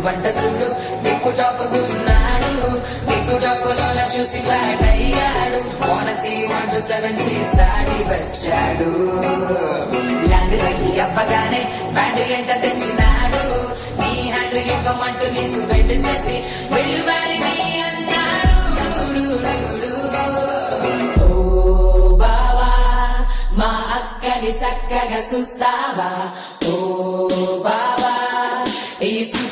వంట సుడు టిక్కు టాపుకున్నాడు టిక్కు టాపులో చూసి ఫ్లాట్ అయ్యాడు ఓనసి వన్ టు సెవెన్ సీస్ దాటి వచ్చాడు ల్యాండ్ లకి అవ్వగానే బ్యాండ్ ఎంట తెచ్చినాడు నీ హ్యాండ్ ఇవ్వమంటూ నీసు బెడ్ చేసి వెళ్ళు మరి మీ అన్నాడు డు, డు, డు, డు. ఓ బావా మా అక్కని చక్కగా చూస్తావా ఓ బావా ఈ